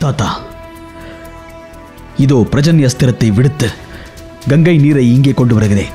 தாத்தா இதோ பிரஜன்ய அஸ்திரத்தை விடுத்து கங்கை நீரை இங்கே கொண்டு வருகிறேன்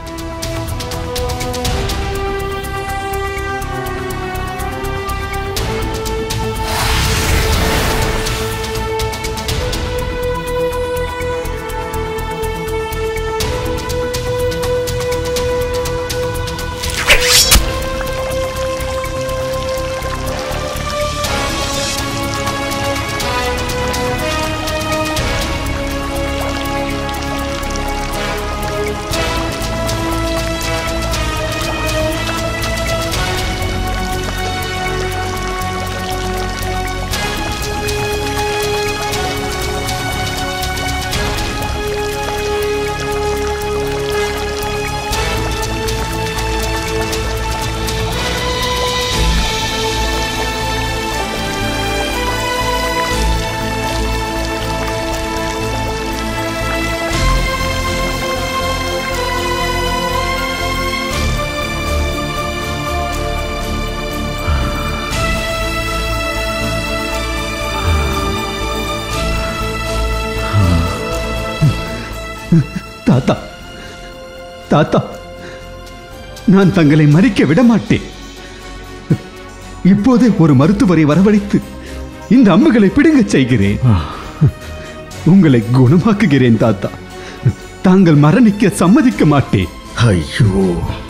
தாத்தா தாத்தா நான் தங்களை மறிக்க விட மாட்டேன் இப்போதே ஒரு மருத்துவரை வரவழைத்து இந்த அம்புகளை பிடுங்கச் செய்கிறேன் உங்களை குணமாக்குகிறேன் தாத்தா தாங்கள் மரணிக்க சம்மதிக்க மாட்டேன் ஐயோ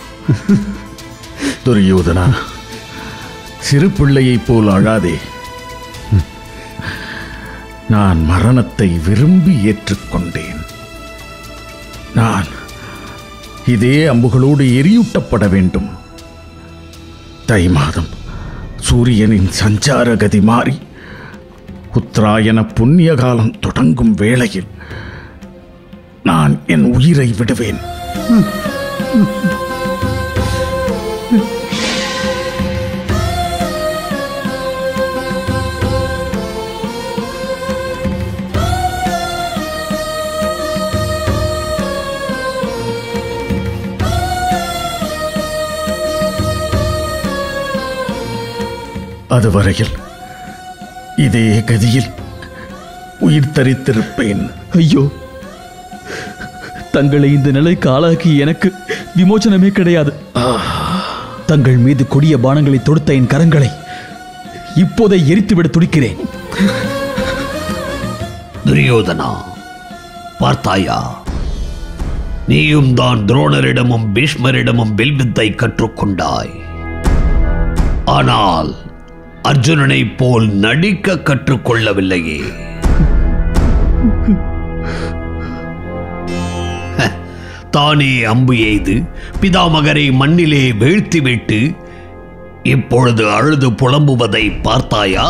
துரியோதனா சிறு பிள்ளையைப் போல் அழாதே நான் மரணத்தை விரும்பி ஏற்றுக்கொண்டேன் நான் இதே அம்புகளோடு எரியூட்டப்பட வேண்டும் தை மாதம் சூரியனின் சஞ்சார கதி மாறி உத்தராயண புண்ணிய காலம் தொடங்கும் வேளையில் நான் என் உயிரை விடுவேன் அதுவரையில் இதே கதியில் உயிர் தரித்திருப்பேன் ஐயோ தங்களை இந்த நிலைக்கு ஆளாக்கி எனக்கு விமோச்சனமே கிடையாது தங்கள் மீது கொடிய பானங்களை தொடுத்த என் கரங்களை இப்போதே எரித்துவிட துடிக்கிறேன் துரியோதனா பார்த்தாயா நீயும் தான் துரோணரிடமும் பீஷ்மரிடமும் வில்வித்தை கற்றுக்கொண்டாய் ஆனால் அர்ஜுனனைப் போல் நடிக்க கற்றுக்கொள்ளவில்லையே ஹ, தானே அம்பு எய்து பிதாமகரை மண்ணிலே வீழ்த்திவிட்டு இப்பொழுது அழுது புலம்புவதை பார்த்தாயா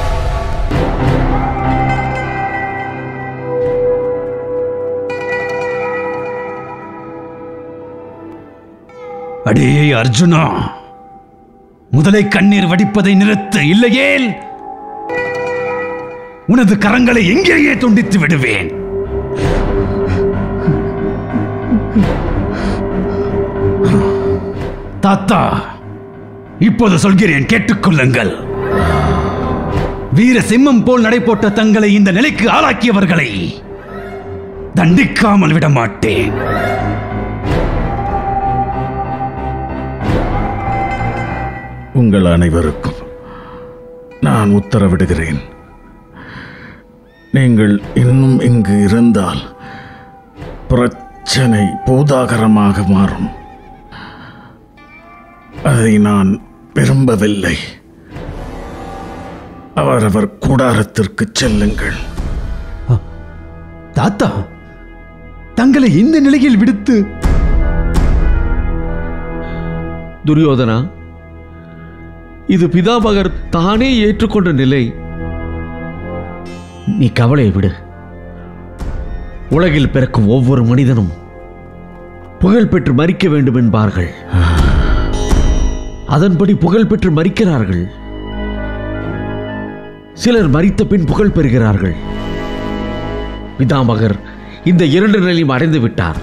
அடே அர்ஜுனா முதலை கண்ணீர் வடிப்பதை நிறுத்து இல்லையேல் உனது கரங்களை எங்கேயே துண்டித்து விடுவேன் தாத்தா இப்போது சொல்கிறேன் கேட்டுக்கொள்ளுங்கள் வீர சிம்மம் போல் நடைபோட்ட தங்களை இந்த நிலைக்கு ஆளாக்கியவர்களை தண்டிக்காமல் விட மாட்டேன் உங்கள் அனைவருக்கும் நான் உத்தரவிடுகிறேன் நீங்கள் இன்னும் இங்கு இருந்தால் பிரச்சனை பூதாகரமாக மாறும் அதை நான் விரும்பவில்லை அவரவர் கூடாரத்திற்கு செல்லுங்கள் தாத்தா தங்களை இந்த நிலையில் விடுத்து துரியோதனா இது பிதாமகர் தானே ஏற்றுக்கொண்ட நிலை நீ கவலையை விடு உலகில் பிறக்கும் ஒவ்வொரு மனிதனும் புகழ் பெற்று மறிக்க வேண்டும் என்பார்கள் அதன்படி புகழ் பெற்று மறிக்கிறார்கள் சிலர் மறித்த பின் புகழ் பெறுகிறார்கள் பிதாமகர் இந்த இரண்டு நிலையும் அடைந்து விட்டார்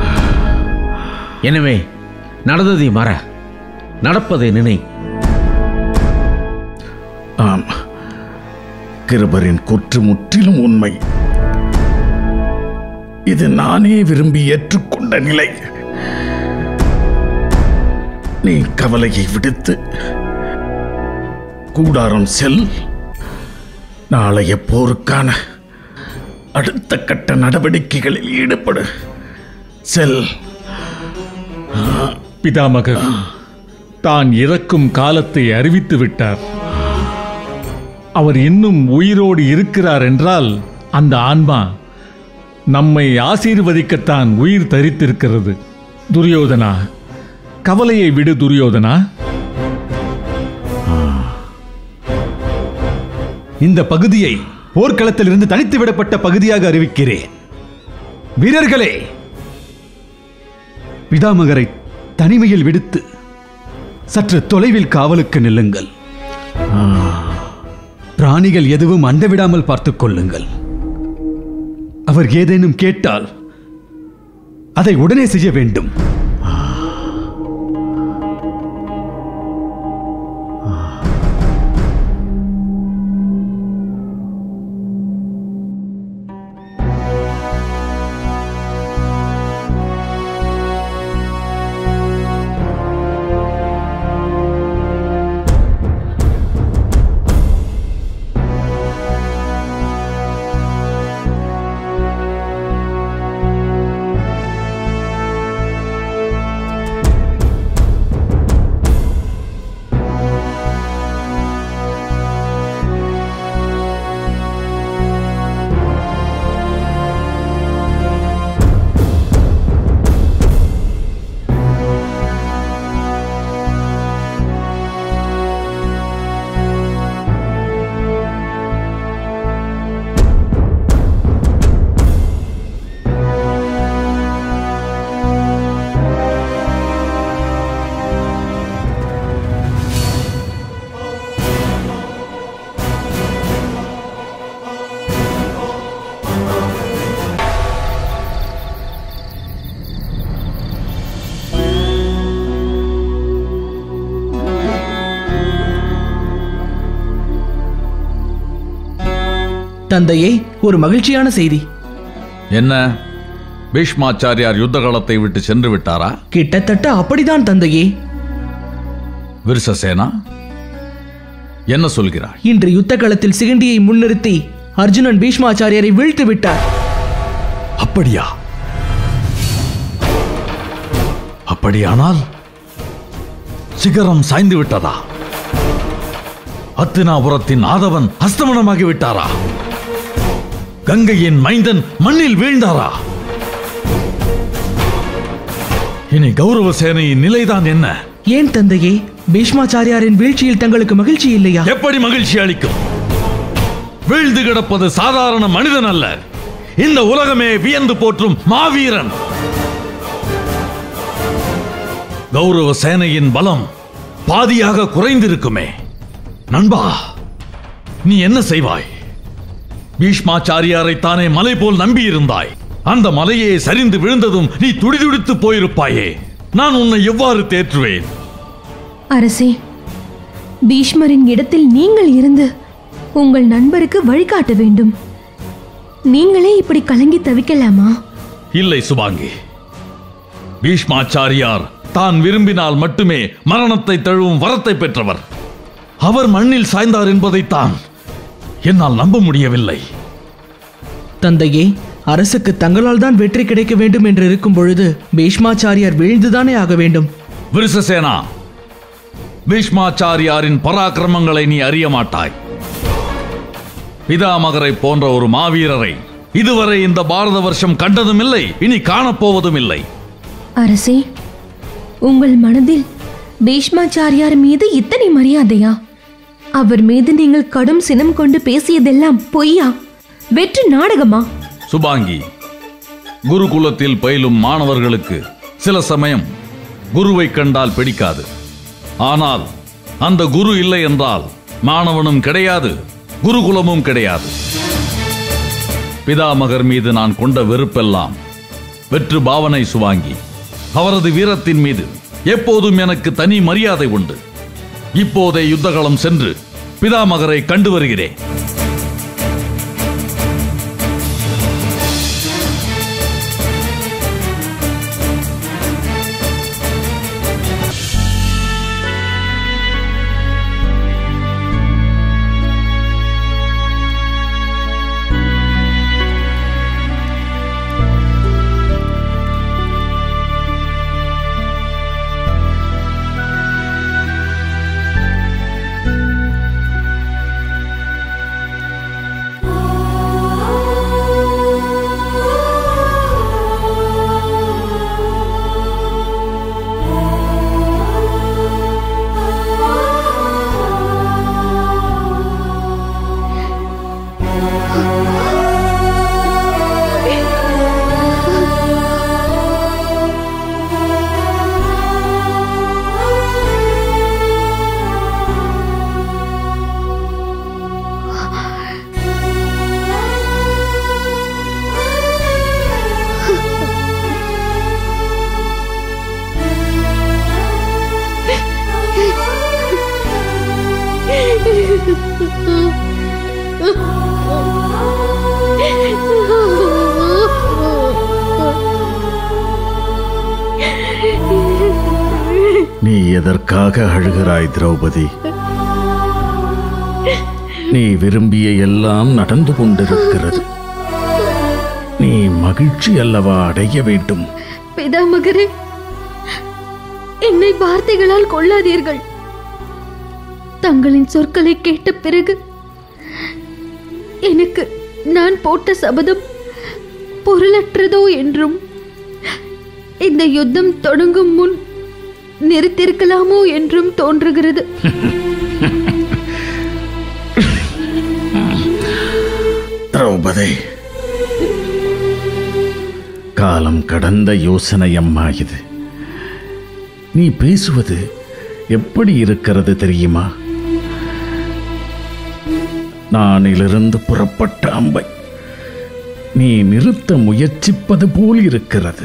எனவே நடந்ததை மற நடப்பதை நினை ஆம் அக்கிரபரின் குற்று முற்றிலும் உண்மை இது நானே விரும்பி ஏற்றுக்கொண்ட நிலை நீ கவலையை விடுத்து கூடாரம் செல் நாளைய போருக்கான அடுத்த கட்ட நடவடிக்கைகளில் ஈடுபடு செல் பிதாமகர் தான் இறக்கும் காலத்தை அறிவித்து விட்டார் அவர் இன்னும் உயிரோடு இருக்கிறார் என்றால் அந்த ஆன்மா நம்மை ஆசீர்வதிக்கத்தான் உயிர் தரித்திருக்கிறது துரியோதனா கவலையை விடு துரியோதனா இந்த பகுதியை போர்க்களத்திலிருந்து தனித்து விடப்பட்ட பகுதியாக அறிவிக்கிறேன் வீரர்களே பிதாமகரை தனிமையில் விடுத்து சற்று தொலைவில் காவலுக்கு நில்லுங்கள் பிராணிகள் எதுவும் அண்ட விடாமல் பார்த்துக் கொள்ளுங்கள் அவர் ஏதேனும் கேட்டால் அதை உடனே செய்ய வேண்டும் தந்தையே ஒரு மகிழ்ச்சியான செய்தி என்ன பீஷ்மாச்சாரியார் யுத்த களத்தை விட்டு சென்று விட்டாரா கிட்டத்தட்ட அப்படிதான் தந்தையே விருசசேனா என்ன சொல்கிறாய் இன்று யுத்த களத்தில் சிகண்டியை முன்னிறுத்தி அர்ஜுனன் பீஷ்மாச்சாரியரை வீழ்த்து விட்டார் அப்படியா அப்படியானால் சிகரம் சாய்ந்து விட்டதா அத்தினாபுரத்தின் ஆதவன் அஸ்தமனமாகி விட்டாரா கங்கையின் மைந்தன் மண்ணில் வீழ்ந்தாரா இனி கௌரவ சேனையின் நிலைதான் என்ன ஏன் தந்தையே பீஷ்மாச்சாரியாரின் வீழ்ச்சியில் தங்களுக்கு மகிழ்ச்சி இல்லையா எப்படி மகிழ்ச்சி அளிக்கும் வீழ்ந்து கிடப்பது சாதாரண மனிதன் அல்ல இந்த உலகமே வியந்து போற்றும் மாவீரன் கௌரவ சேனையின் பலம் பாதியாக குறைந்திருக்குமே நண்பா நீ என்ன செய்வாய் பீஷ்மாச்சாரியாரை தானே மலை போல் நம்பியிருந்தாய் அந்த மலையே சரிந்து விழுந்ததும் நீ துடிதுடித்து போயிருப்பாயே நான் உன்னை எவ்வாறு தேற்றுவேன் அரசே பீஷ்மரின் இடத்தில் நீங்கள் இருந்து உங்கள் நண்பருக்கு வழிகாட்ட வேண்டும் நீங்களே இப்படி கலங்கி தவிக்கலாமா இல்லை சுபாங்கி பீஷ்மாச்சாரியார் தான் விரும்பினால் மட்டுமே மரணத்தை தழுவும் வரத்தை பெற்றவர் அவர் மண்ணில் சாய்ந்தார் என்பதைத்தான் என்னால் நம்ப முடியவில்லை தந்தையே அரசுக்கு தங்களால் தான் வெற்றி கிடைக்க வேண்டும் என்று இருக்கும் பொழுது பீஷ்மாச்சாரியார் வீழ்ந்துதானே ஆக வேண்டும் விருசசேனா பீஷ்மாச்சாரியாரின் பராக்கிரமங்களை நீ அறிய மாட்டாய் பிதாமகரை போன்ற ஒரு மாவீரரை இதுவரை இந்த பாரத வருஷம் கண்டதும் இல்லை இனி காணப்போவதும் இல்லை அரசே உங்கள் மனதில் பீஷ்மாச்சாரியார் மீது இத்தனை மரியாதையா அவர் மீது நீங்கள் கடும் சினம் கொண்டு பேசியதெல்லாம் பொய்யா வெற்று நாடகமா சுபாங்கி குருகுலத்தில் பயிலும் மாணவர்களுக்கு சில சமயம் குருவை கண்டால் பிடிக்காது ஆனால் அந்த குரு இல்லை என்றால் மாணவனும் கிடையாது குருகுலமும் கிடையாது பிதாமகர் மீது நான் கொண்ட வெறுப்பெல்லாம் வெற்று பாவனை சுவாங்கி அவரது வீரத்தின் மீது எப்போதும் எனக்கு தனி மரியாதை உண்டு இப்போதே யுத்தகளம் சென்று பிதாமகரை கண்டு வருகிறேன் நீ எதற்காக அழுகிறாய் திரௌபதி நீ விரும்பிய எல்லாம் நடந்து கொண்டிருக்கிறது நீ மகிழ்ச்சி அல்லவா அடைய வேண்டும் பிதாமகரே என்னை வார்த்தைகளால் கொள்ளாதீர்கள் தங்களின் சொற்களை கேட்ட பிறகு எனக்கு நான் போட்ட சபதம் பொருளற்றதோ என்றும் இந்த யுத்தம் தொடங்கும் முன் நிறுத்திருக்கலாமோ என்றும் தோன்றுகிறது திரௌபதி காலம் கடந்த யோசனை அம்மா இது நீ பேசுவது எப்படி இருக்கிறது தெரியுமா நானிலிருந்து புறப்பட்ட அம்பை நீ நிறுத்த முயற்சிப்பது போல் இருக்கிறது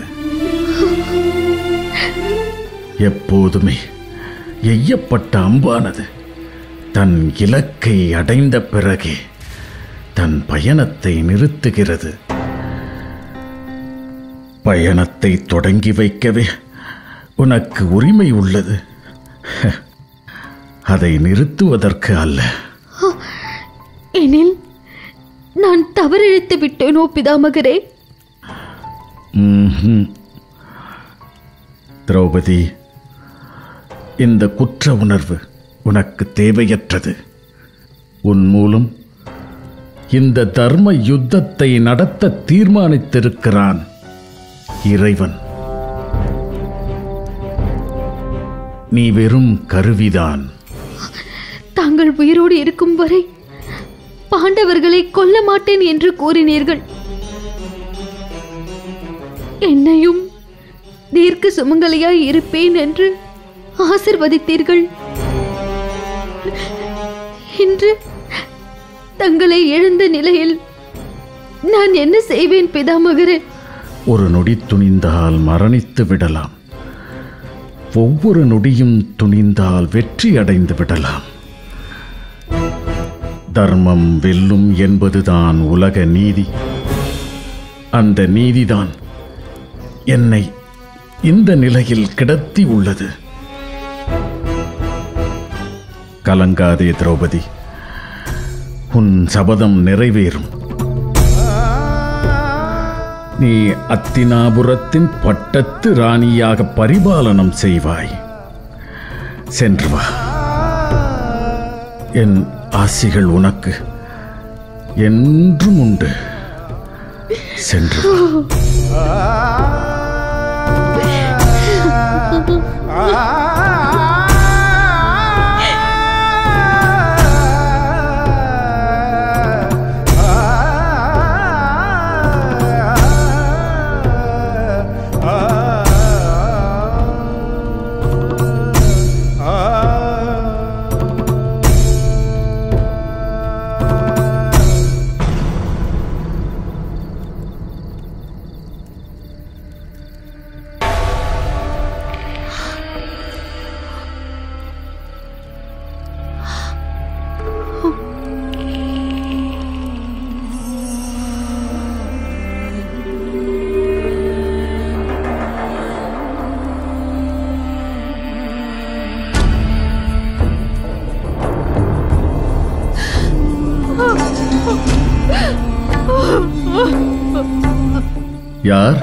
எப்போதுமே எய்யப்பட்ட அம்பானது தன் இலக்கை அடைந்த பிறகே தன் பயணத்தை நிறுத்துகிறது பயணத்தை தொடங்கி வைக்கவே உனக்கு உரிமை உள்ளது அதை நிறுத்துவதற்கு அல்ல எனில் நான் தவறிழைத்து விட்டேனோ பிதாமகரே ம்ஹும். திரௌபதி இந்த குற்ற உணர்வு உனக்கு தேவையற்றது உன் மூலம் இந்த தர்ம யுத்தத்தை நடத்த தீர்மானித்திருக்கிறான் இறைவன் நீ வெறும் கருவிதான் தாங்கள் உயிரோடு இருக்கும் வரை பாண்டவர்களை கொல்ல மாட்டேன் என்று கூறினீர்கள் என்னையும் தீர்க்க சுமங்கலியாய் இருப்பேன் என்று ஆசிர்வதித்தீர்கள் இன்று தங்களை இழந்த நிலையில் நான் என்ன செய்வேன் பிதாமகரே ஒரு நொடி துணிந்தால் மரணித்து விடலாம் ஒவ்வொரு நொடியும் துணிந்தால் வெற்றி அடைந்து விடலாம் தர்மம் வெல்லும் என்பதுதான் உலக நீதி அந்த நீதிதான் என்னை இந்த நிலையில் கிடத்தி உள்ளது கலங்காதே திரௌபதி உன் சபதம் நிறைவேறும் நீ அத்தினாபுரத்தின் பட்டத்து ராணியாக பரிபாலனம் செய்வாய் சென்று வா என் ஆசிகள் உனக்கு என்றும் உண்டு சென்று வா யார்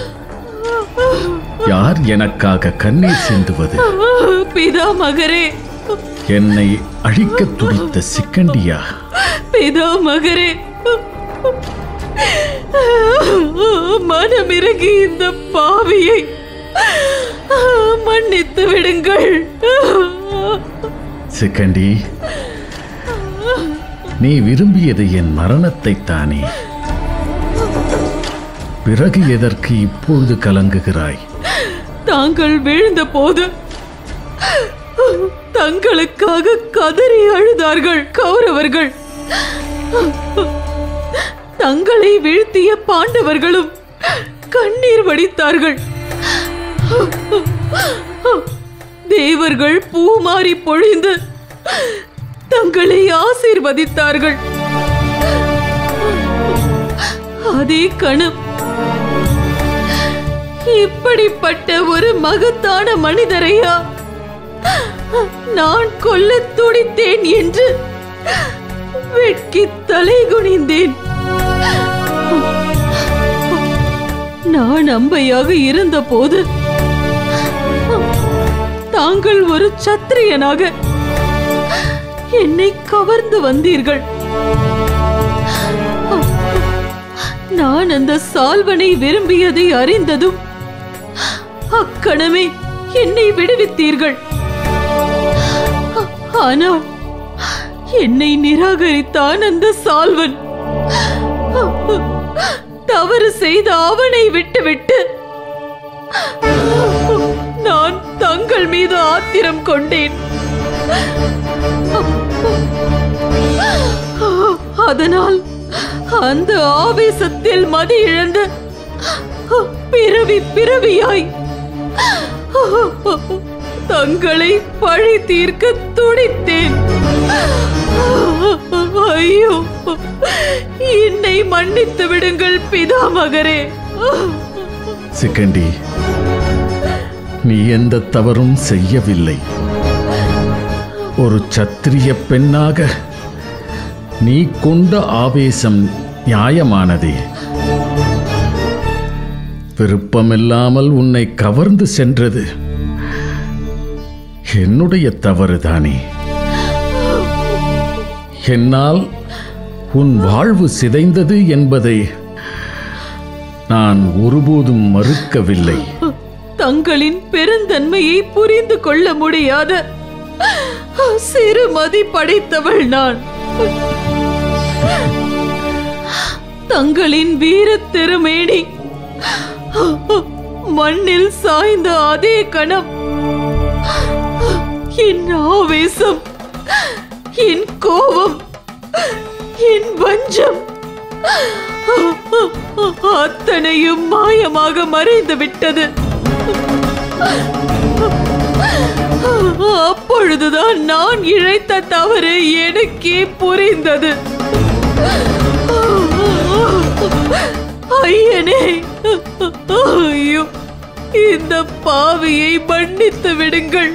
யார் எனக்காக கண்ணீர் சிந்துவது பிதாமகரே என்னை அழிக்கத் துடித்த சிக்கண்டியா பிதாமகரே மனமிறங்கி இந்த பாவியை மன்னித்து விடுங்கள் சிக்கண்டி நீ விரும்பியது என் மரணத்தைத் தானே பிறகு எதற்கு இப்பொழுது கலங்குகிறாய் தாங்கள் வீழ்ந்த போது தங்களுக்காக கதறி அழுதார்கள் கௌரவர்கள் தங்களை வீழ்த்திய பாண்டவர்களும் கண்ணீர் வடித்தார்கள் தேவர்கள் பூமாரி பொழிந்து தங்களை ஆசீர்வதித்தார்கள் அதே கணம் இப்படிப்பட்ட ஒரு மகத்தான மனிதரையா நான் கொல்ல துடித்தேன் என்று வெட்கி தலை குனிந்தேன் நான் அம்பையாக இருந்தபோது தாங்கள் ஒரு சத்திரியனாக என்னை கவர்ந்து வந்தீர்கள் நான் அந்த சால்வனை விரும்பியதை அறிந்ததும் அக்கணமே என்னை விடுவித்தீர்கள் ஆனால் என்னை நிராகரித்தான் அந்த சால்வன் தவறு செய்த அவனை விட்டுவிட்டு நான் தங்கள் மீது ஆத்திரம் கொண்டேன் அதனால் அந்த ஆவேசத்தில் மதி இழந்து பிறவி பிறவியாய் தங்களை பழி தீர்க்க துடித்தேன் ஐயோ என்னை மன்னித்து விடுங்கள் பிதாமகரே சிக்கண்டி நீ எந்த தவறும் செய்யவில்லை ஒரு சத்திரிய பெண்ணாக நீ கொண்ட ஆவேசம் நியாயமானதே விருப்பமில்லாமல் உன்னை கவர்ந்து சென்றது என்னுடைய தவறுதானே என்னால் உன் வாழ்வு சிதைந்தது என்பதை நான் ஒருபோதும் மறுக்கவில்லை தங்களின் பெருந்தன்மையை புரிந்து கொள்ள முடியாத சிறுமதி படைத்தவள் நான் தங்களின் வீர திருமேனி மண்ணில் சாய்ந்த அதே கணம் என் ஆவேசம் என் கோபம் என் வஞ்சம் அத்தனையும் மாயமாக மறைந்து விட்டது அப்பொழுதுதான் நான் இழைத்த தவறு எனக்கே புரிந்தது ஐயனே ஐயோ இந்த பாவியை மன்னித்து விடுங்கள்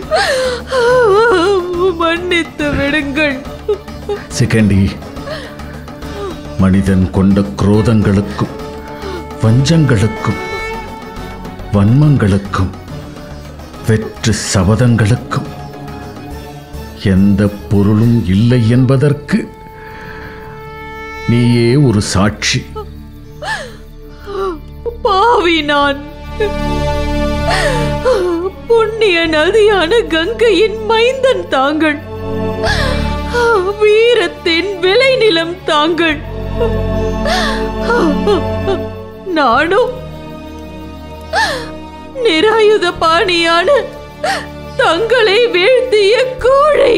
மன்னித்து விடுங்கள் சிகண்டி மனிதன் கொண்ட குரோதங்களுக்கும் வஞ்சங்களுக்கும் வன்மங்களுக்கும் வெற்று சபதங்களுக்கும் எந்த பொருளும் இல்லை என்பதற்கு நீயே ஒரு சாட்சி பாவி நான் புண்ணிய நதியான கங்கையின் மைந்தன் தாங்கள் வீரத்தின் விளைநிலம் தாங்கள் நானும் நிராயுத பாணியான தங்களை வீழ்த்திய கோழை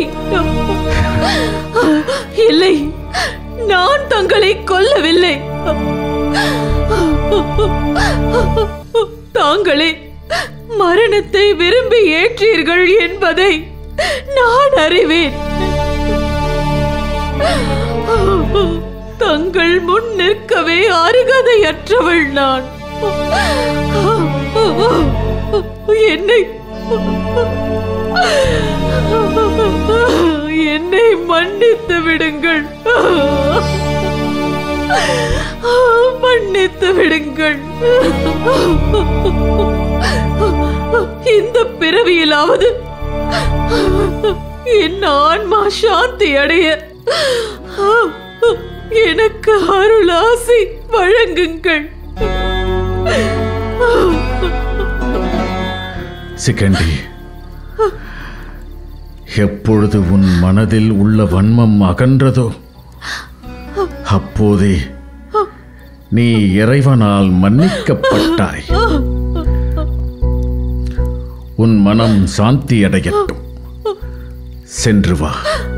இல்லை நான் தங்களை கொல்லவில்லை தாங்களே மரணத்தை விரும்பி ஏற்றீர்கள் என்பதை நான் அறிவேன் தங்கள் முன் நிற்கவே அருகதையற்றவள் நான் என்னை என்னை மன்னித்து விடுங்கள் மன்னித்து விடுங்கள் இந்த பிறவியிலாவது என் ஆன்மா சாந்தி அடைய எனக்கு அருளாசி வழங்குங்கள் சிகண்டி எப்பொழுது உன் மனதில் உள்ள வன்மம் அகன்றதோ அப்போதே நீ இறைவனால் மன்னிக்கப்பட்டாய் உன் மனம் சாந்தி அடையட்டும் சென்று வா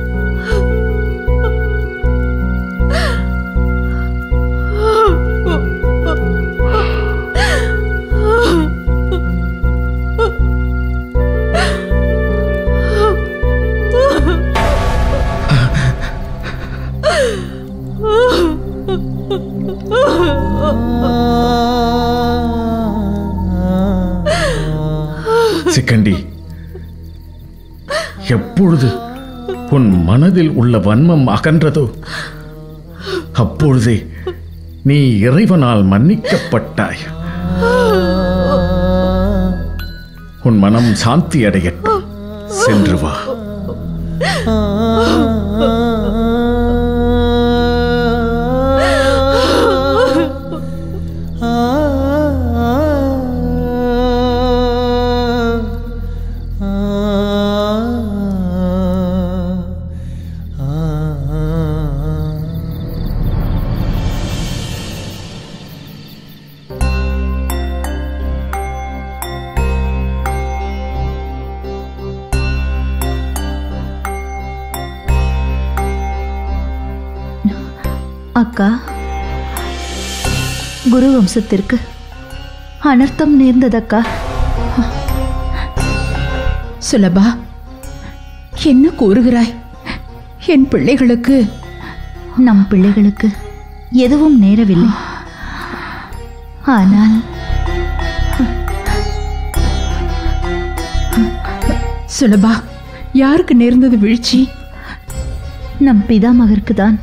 சிக்கண்டி எப்பொழுது உன் மனதில் உள்ள வன்மம் அகன்றதோ அப்பொழுதே நீ இறைவனால் மன்னிக்கப்பட்டாய் உன் மனம் சாந்தி அடையட்டும் சென்று வா அக்கா குரு வம்சத்திற்கு அனர்த்தம் நேர்ந்ததக்கா சுலபா என்ன கூறுகிறாய் என் பிள்ளைகளுக்கு நம் பிள்ளைகளுக்கு எதுவும் நேரவில்லை ஆனால் சுலபா யாருக்கு நேர்ந்தது வீழ்ச்சி நம் பிதாமகருக்கு தான்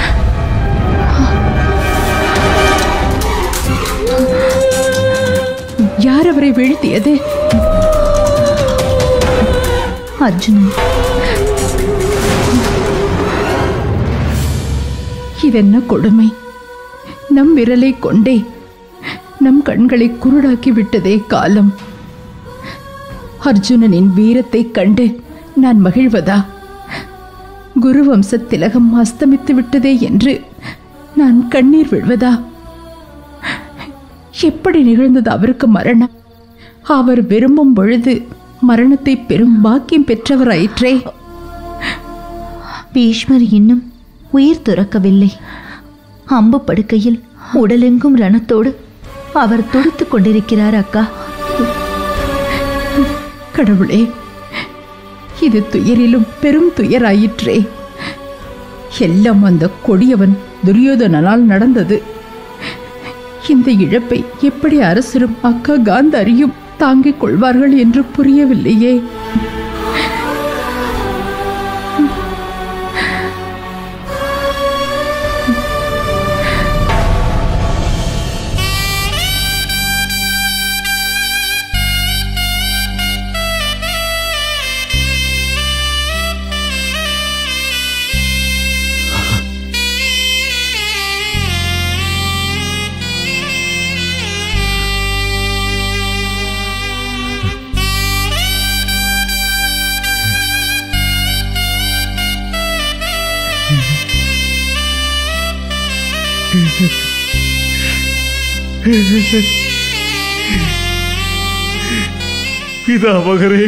யார் அவரை வீழ்த்தியது அர்ஜுனன் இதென்ன கொடுமை நம் விரலை கொண்டே நம் கண்களை குருடாக்கி விட்டதே காலம் அர்ஜுனனின் வீரத்தைக் கண்டு நான் மகிழ்வதா குரு வம்ச திலகம் அஸ்தமித்து விட்டதே என்று நான் கண்ணீர் விழ்வதா எப்படி நிகழ்ந்தது அவருக்கு மரணம் அவர் விரும்பும் பொழுது மரணத்தை பெரும் பாக்கியம் பெற்றவராயிற்றே பீஷ்மர் இன்னும் உயிர் துறக்கவில்லை அம்பு படுக்கையில் உடலெங்கும் ரணத்தோடு அவர் துடித்துக் கொண்டிருக்கிறார் அக்கா கடவுளே இது துயரிலும் பெரும் துயராயிற்றே எல்லாம் அந்த கொடியவன் துரியோதனனால் நடந்தது இந்த இழப்பை எப்படி அரசரும் அக்கா காந்தாரியும் தாங்கிக் கொள்வார்கள் என்று புரியவில்லையே பிதாமகரே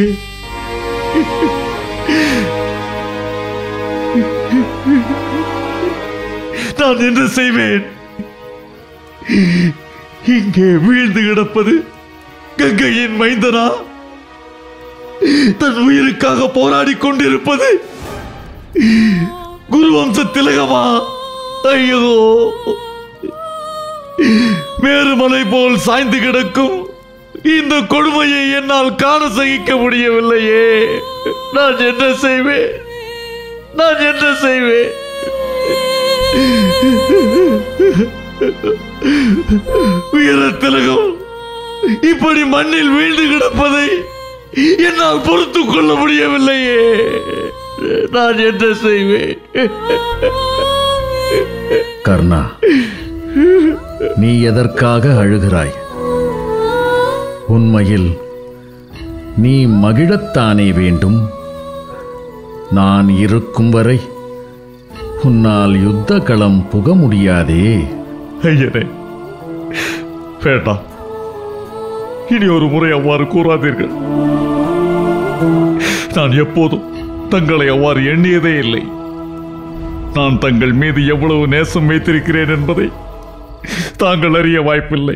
நான் என்ன செய்வேன் இங்கே வீழ்ந்து கிடப்பது கங்கையின் மைந்தனா தன் உயிருக்காக போராடி கொண்டிருப்பது குருவம்ச திலகமா ஐயோ மேருமலை போல் சாய்ந்து கிடக்கும் இந்த கொடுமையை என்னால் காண சகிக்க முடியவில்லையே நான் என்ன செய்வேன் நான் என்ன செய்வேன் வீர திலகம் இப்படி மண்ணில் வீழ்ந்து கிடப்பதை என்னால் பொறுத்துக் கொள்ள முடியவில்லையே நான் என்ன செய்வேன் கர்ணா நீ எதற்காக அழுகிறாய் உண்மையில் நீ மகிழத்தானே வேண்டும் நான் இருக்கும் வரை உன்னால் யுத்த களம் புக முடியாதே ஐயனே வேண்டாம் இனி ஒரு முறை அவ்வாறு கூறாதீர்கள் நான் எப்போதும் தங்களை அவ்வாறு எண்ணியதே இல்லை நான் தங்கள் மீது எவ்வளவு நேசம் வைத்திருக்கிறேன் என்பதை தாங்கள் அறிய வாய்ப்பில்லை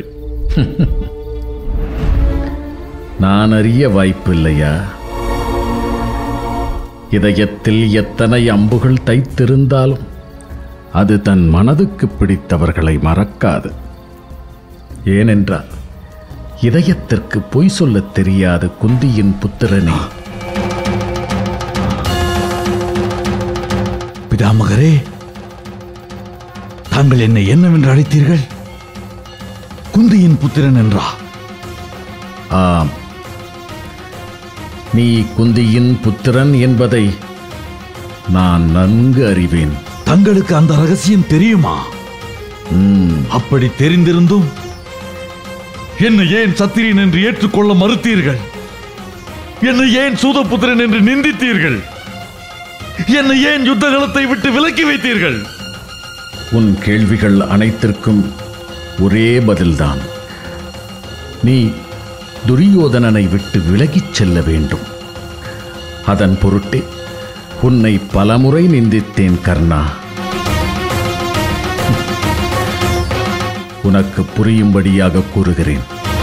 நான் அறிய வாய்ப்பில்லையா இதயத்தில் எத்தனை அம்புகள் தைத்திருந்தாலும் அது தன் மனதுக்கு பிடித்தவர்களை மறக்காது ஏனென்றால் இதயத்திற்கு பொய் சொல்லத் தெரியாத குந்தியின் புத்திரனே பிதாமகரே தாங்கள் என்னை என்னவென்று அழைத்தீர்கள் குந்தியின் புத்திரன் என்றா ஆம் நீ குந்தியின் புத்திரன் என்பதை நான் நன்கு அறிவேன் தங்களுக்கு அந்த ரகசியம் தெரியுமா அப்படி தெரிந்திருந்தும் என்னை ஏன் சத்திரியன் என்று ஏற்றுக்கொள்ள மறுத்தீர்கள் என்னை ஏன் சூதபுத்திரன் என்று நிந்தித்தீர்கள் என்னை ஏன் யுத்தகலத்தை விட்டு விலக்கி வைத்தீர்கள் உன் கேள்விகள் அனைத்திற்கும் ஒரே பதில்தான் நீ துரியோதனனை விட்டு விலகிச் செல்ல வேண்டும் அதன் பொருட்டே உன்னை பலமுறை நிந்தித்தேன் கர்ணா உனக்கு புரியும்படியாக கூறுகிறேன்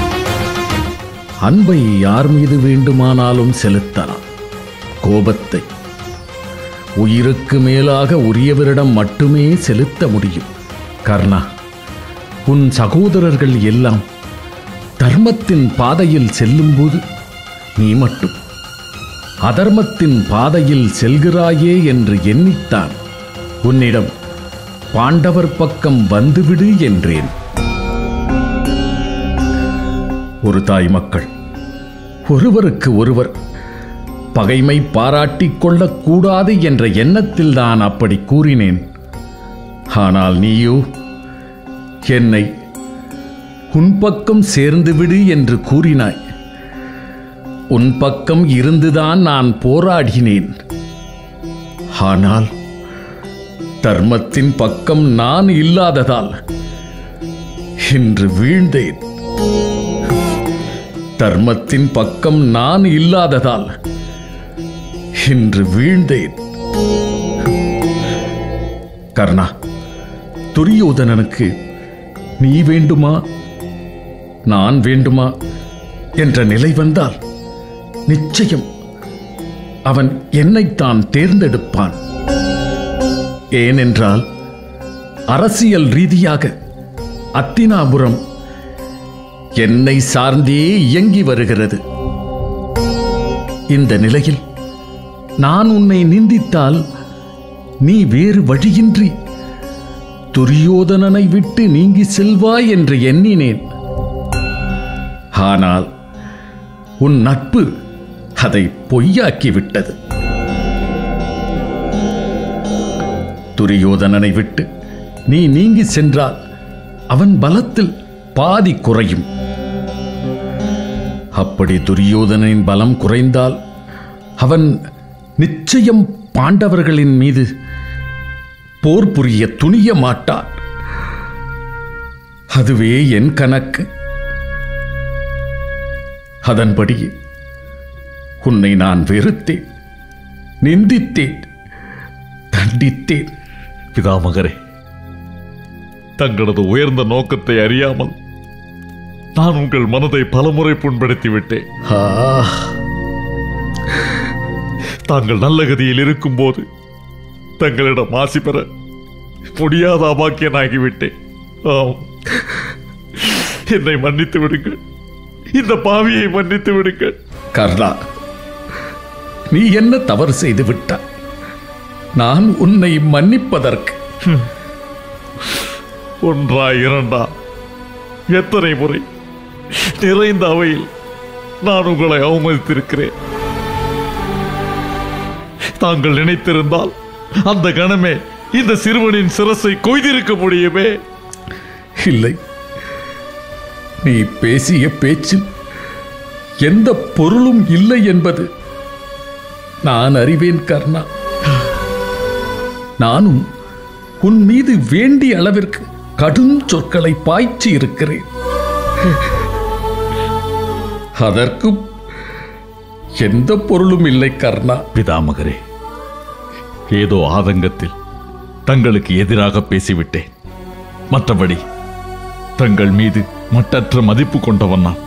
அன்பை யார் மீது வேண்டுமானாலும் செலுத்தலாம் கோபத்தை உயிருக்கு மேலாக உரியவரிடம் மட்டுமே செலுத்த முடியும் கர்ணா உன் சகோதரர்கள் எல்லாம் தர்மத்தின் பாதையில் செல்லும்போது நீ மட்டும் அதர்மத்தின் பாதையில் செல்கிறாயே என்று எண்ணித்தான் உன்னிடம் பாண்டவர் பக்கம் வந்துவிடு என்றேன் ஒரு தாய் மக்கள் ஒருவருக்கு ஒருவர் பகைமை பாராட்டிக் கொள்ளக்கூடாது என்ற எண்ணத்தில் நான் அப்படி கூறினேன் ஆனால் நீயோ என்னை உன் பக்கம் சேர்ந்து விடு என்று கூறினாய் உன் பக்கம் இருந்துதான் நான் போராடினேன் ஆனால் தர்மத்தின் பக்கம் நான் இல்லாததால் இன்று வீழ்ந்தேன் தர்மத்தின் பக்கம் நான் இல்லாததால் இன்று வீழ்ந்தேன் கர்ணா துரியோதனனுக்கு நீ வேண்டுமா நான் வேண்டுமா என்ற நிலை வந்தால் நிச்சயம் அவன் என்னைத்தான் தேர்ந்தெடுப்பான் ஏனென்றால் அரசியல் ரீதியாக அத்தினாபுரம் என்னை சார்ந்தே இயங்கி வருகிறது இந்த நிலையில் நான் உன்னை நிந்தித்தால் நீ வேறு வழியின்றி துரியோதனனை விட்டு நீங்கி செல்வாய் என்று எண்ணினேன் ஆனால் உன் நட்பு அதை பொய்யாக்கிவிட்டது துரியோதனனை விட்டு நீ நீங்கி சென்றால் அவன் பலத்தில் பாதி குறையும் அப்படி துரியோதனின் பலம் குறைந்தால் அவன் நிச்சயம் பாண்டவர்களின் மீது போர் புரிய துணிய மாட்டான் அதுவே என் கணக்கு அதன்படி உன்னை நான் வெறுத்தேன் நிந்தித்தேன் தண்டித்தேன் பிதாமகரே தங்களது உயர்ந்த நோக்கத்தை அறியாமல் நான் உங்கள் மனதை பலமுறை புண்படுத்தி விட்டேன் ஆ தாங்கள் நல்ல கதியில் இருக்கும்போது தங்களிடம் ஆசி பெற முடியாத அபாக்கியனாகிவிட்டேன் ஆம் என்னை மன்னித்து விடுங்கள் இந்த பாவியை மன்னித்து விடுங்கள் கர்ணா நீ என்ன தவறு செய்து விட்டாய் நான் உன்னை மன்னிப்பதற்கு ஒன்றா இரண்டா எத்தனை முறை நிறைந்த அவையில் நான் உங்களை அவமதித்திருக்கிறேன் தாங்கள் நினைத்திருந்தால் அந்த கணமே இந்த சிறுவனின் சிரசை கொய்திருக்க முடியுமே இல்லை நீ பேசிய பேச்சில் எந்த பொருளும் இல்லை என்பது நான் அறிவேன் கர்ணா நானும் உன் மீது வேண்டிய அளவிற்கு கடும் சொற்களை பாய்ச்சி இருக்கிறேன் அதற்கும் எந்த பொருளும் இல்லை கர்ணா பிதாமகரே ஏதோ ஆதங்கத்தில் தங்களுக்கு எதிராக பேசிவிட்டேன் மற்றபடி தங்கள் மீது மட்டற்ற மதிப்பு கொண்டவன் நான்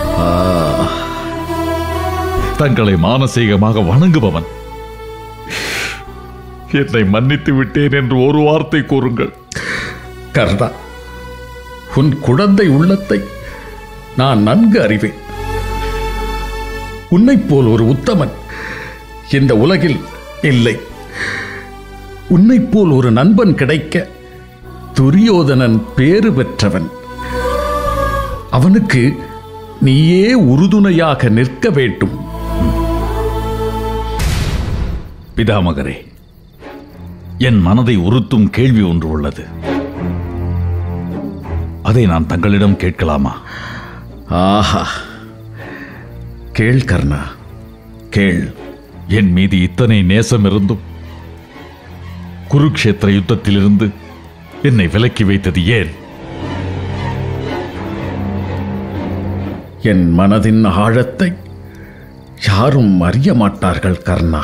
தங்களை மானசீகமாக வணங்குபவன் என்னை மன்னித்து விட்டேன் என்று ஒரு வார்த்தை கூறுங்கள் கர்ணா உன் குழந்தை உள்ளத்தை நான் நன்கு அறிவேன் உன்னைப் போல் ஒரு உத்தமன் இந்த உலகில் இல்லை உன்னைப் போல் ஒரு நண்பன் கிடைக்க துரியோதனன் பேறு பெற்றவன் அவனுக்கு நீயே உறுதுணையாக நிற்க வேண்டும் பிதாமகரே என் மனதை உறுத்தும் கேள்வி ஒன்று உள்ளது அதை நான் தங்களிடம் கேட்கலாமா ஆஹா கேள் கர்ணா கேள் என் மீது இத்தனை நேசம் இருந்தும் குருக்ஷேத்திர யுத்தத்திலிருந்து என்னை விலக்கி வைத்தது ஏன் என் மனதின் ஆழத்தை யாரும் அறிய மாட்டார்கள் கர்ணா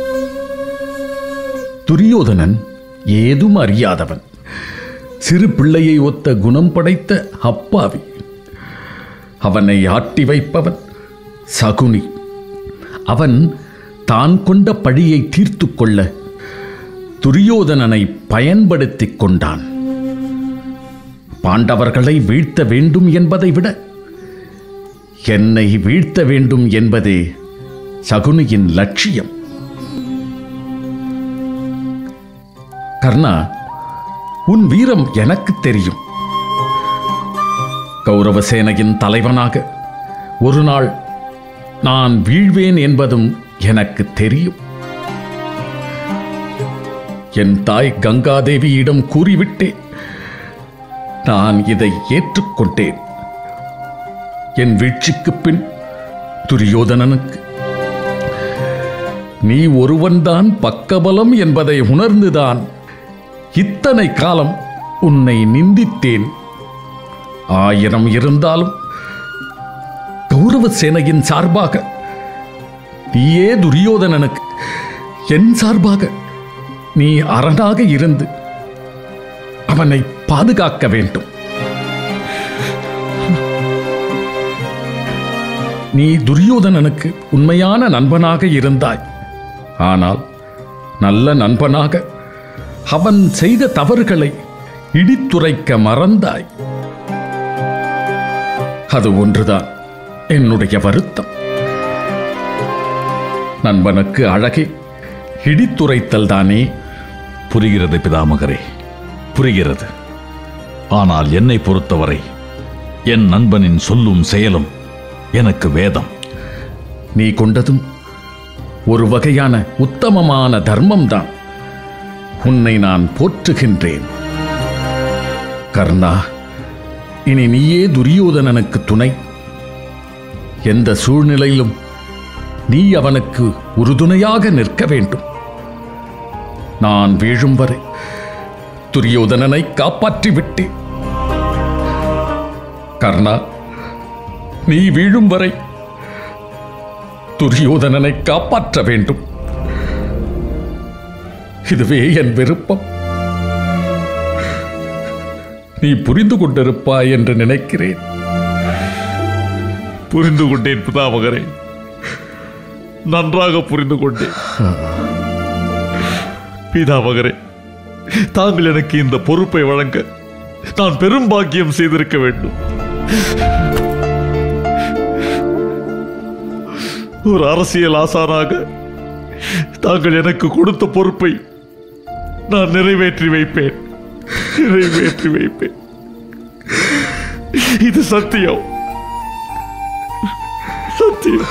துரியோதனன் ஏதும் அறியாதவன் சிறு பிள்ளையை ஒத்த குணம் படைத்த அப்பாவி அவனை ஆட்டி வைப்பவன் சகுனி அவன் தான் கொண்ட பழியை தீர்த்து கொள்ள துரியோதனனை பயன்படுத்திக் கொண்டான் பாண்டவர்களை வீழ்த்த வேண்டும் என்பதை விட என்னை வீழ்த்த வேண்டும் என்பதே சகுனியின் லட்சியம் கர்ணா உன் வீரம் எனக்கு தெரியும் கௌரவசேனையின் தலைவனாக ஒரு நாள் நான் வீழ்வேன் என்பதும் எனக்கு தெரியும் என் தாய் கங்காதேவியிடம் கூறிவிட்டேன் நான் இதை ஏற்றுக்கொண்டேன் என் வீழ்ச்சிக்குப் பின் துரியோதனனுக்கு நீ ஒருவன்தான் பக்கபலம் என்பதை உணர்ந்துதான் இத்தனை காலம் உன்னை நிந்தித்தேன் ஆயிரம் இருந்தாலும் கௌரவ சேனையின் சார்பாக நீயே துரியோதனனுக்கு என் சார்பாக நீ அரணாக இருந்து அவனை பாதுகாக்க வேண்டும் நீ துரியோதனனுக்கு உண்மையான நண்பனாக இருந்தாய் ஆனால் நல்ல நண்பனாக அவன் செய்த தவறுகளை இடித்துரைக்க மறந்தாய் அது ஒன்றுதான் என்னுடைய வருத்தம் நண்பனுக்கு அழகே இடித்துரைத்தல் தானே புரிகிறது பிதாமகரே புரிகிறது ஆனால் என்னை பொறுத்தவரை என் நண்பனின் சொல்லும் செயலும் எனக்கு வேதம் நீ கொண்டதும் ஒரு வகையான உத்தமமான தர்மம்தான் உன்னை நான் போற்றுகின்றேன் கர்ணா இனி நீயே துரியோதனனுக்கு துணை எந்த சூழ்நிலையிலும் நீ அவனுக்கு உறுதுணையாக நிற்க வேண்டும் நான் வீழும் வரை துரியோதனனை காப்பாற்றி விட்டேன் கர்ணா நீ வீழும் வரை துரியோதனனை காப்பாற்ற வேண்டும் இதுவே என் விருப்பம் நீ புரிந்து கொண்டிருப்பாய் என்று நினைக்கிறேன் புரிந்து கொண்டேன் பிதாமகரே நன்றாக புரிந்து கொண்டேன் பிதாமகரே தாங்கள் எனக்கு இந்த பொறுப்பை வழங்க நான் பெரும் பாக்கியம் செய்திருக்க வேண்டும் ஒரு அரசியல் ஆசானாக தாங்கள் எனக்கு கொடுத்த பொறுப்பை நான் நிறைவேற்றி வைப்பேன் நிறைவேற்றி வைப்பேன் இது சத்தியம் சத்தியம்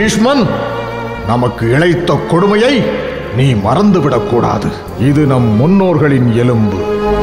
பீஷ்மன் நமக்கு இழைத்த கொடுமையை நீ மறந்துவிடக் கூடாது இது நம் முன்னோர்களின் எலும்பு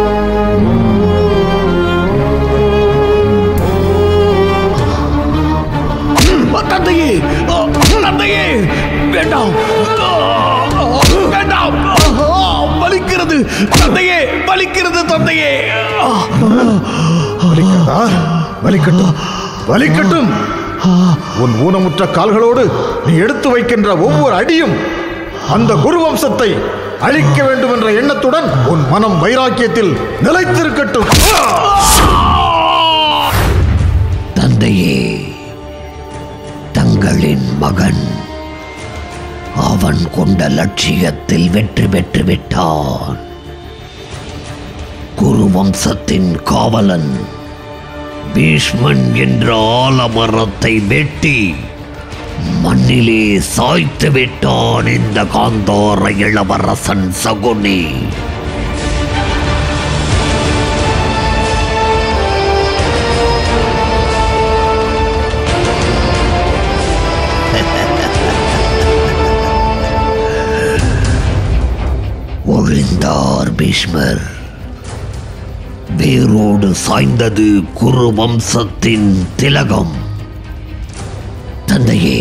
தந்தையே ஆ, தந்தையே வேண்டாம் ஆ, வேண்டாம் ஆ, வலிக்கிறது தந்தையே வலிக்கிறது தந்தையே ஆ. வலிக்கிறதா வலிக்கட்டும் வலிக்கட்டும் உன் ஊனமுற்ற கால்களோடு நீ எடுத்து வைக்கின்ற ஒவ்வொரு அடியும் அந்த குரு வம்சத்தை அழிக்க வேண்டும் என்ற எண்ணத்துடன் உன் மனம் வைராக்கியத்தில் நிலைத்திருக்கட்டும் தந்தையே தங்களின் மகன் அவன் கொண்ட லட்சியத்தில் வெற்றி பெற்று விட்டான் குரு வம்சத்தின் காவலன் பீஷ்மன் என்ற ஆலமரத்தை வெட்டி மண்ணிலே சாய்த்து விட்டான் இந்த காந்தார இளவரசன் சகுனி ஒழிந்தார் பீஷ்மர் வேரோடு சாய்ந்தது குரு வம்சத்தின் திலகம் தந்தையே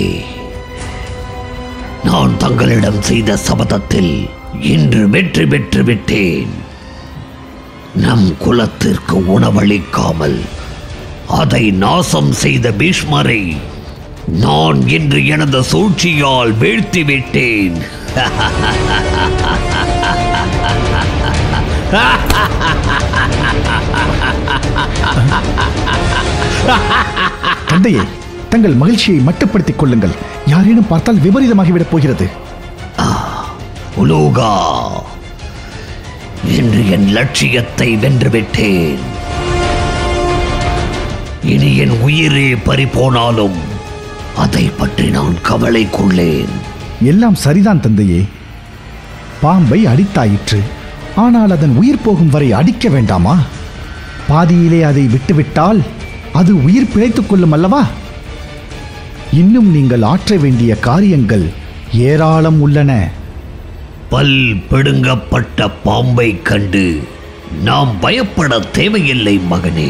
நான் தங்களிடம் செய்த சபதத்தில் இன்று வெற்றி பெற்று விட்டேன் நம் குலத்திற்கு உணவளிக்காமல் அதை நாசம் செய்த பீஷ்மரை நான் இன்று எனது சூழ்ச்சியால் வீழ்த்தி விட்டேன் தந்தையே தங்கள் மகிழ்ச்சியை மட்டுப்படுத்திக் கொள்ளுங்கள் யாரேனும் பார்த்தால் விபரீதமாகிவிடப் போகிறது உலோகா இன்று என் லட்சியத்தை வென்றுவிட்டேன் இனி என் உயிரே பறிபோனாலும் அதை பற்றி நான் கவலை கொள்ளேன் எல்லாம் சரிதான் தந்தையே பாம்பை அடித்தாயிற்று ஆனால் அதன் உயிர் போகும் வரை அடிக்க வேண்டாமா பாதியிலே அதை விட்டுவிட்டால் அது உயிர் பிழைத்துக் கொள்ளும் அல்லவா இன்னும் நீங்கள் ஆற்ற வேண்டிய காரியங்கள் ஏராளம் உள்ளன பல் பிடுங்கப்பட்ட பாம்பை கண்டு நாம் பயப்பட தேவையில்லை மகனே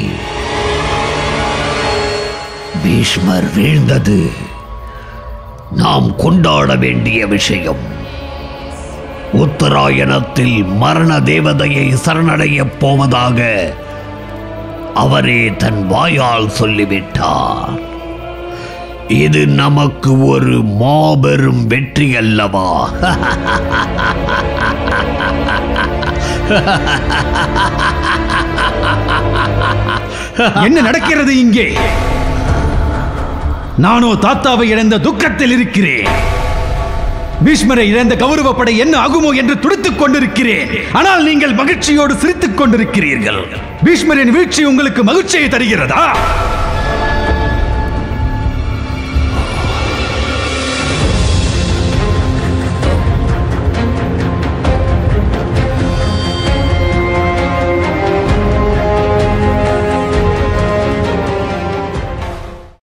பீஷ்மர் வீழ்ந்தது நாம் கொண்டாட வேண்டிய விஷயம் உத்தராயணத்தில் மரண தேவதையை சரணடையப் போவதாக அவரே தன் வாயால் சொல்லிவிட்டார் இது நமக்கு ஒரு மாபெரும் வெற்றி அல்லவா என்ன நடக்கிறது இங்கே நானோ தாத்தாவை இழந்த துக்கத்தில் இருக்கிறேன் பீஷ்மரை இழந்த கௌரவப்படை என்ன ஆகுமோ என்று துடித்துக் கொண்டிருக்கிறேன் ஆனால் நீங்கள் மகிழ்ச்சியோடு சிரித்துக் கொண்டிருக்கிறீர்கள் பீஷ்மரின் வீழ்ச்சி உங்களுக்கு மகிழ்ச்சியை தருகிறதா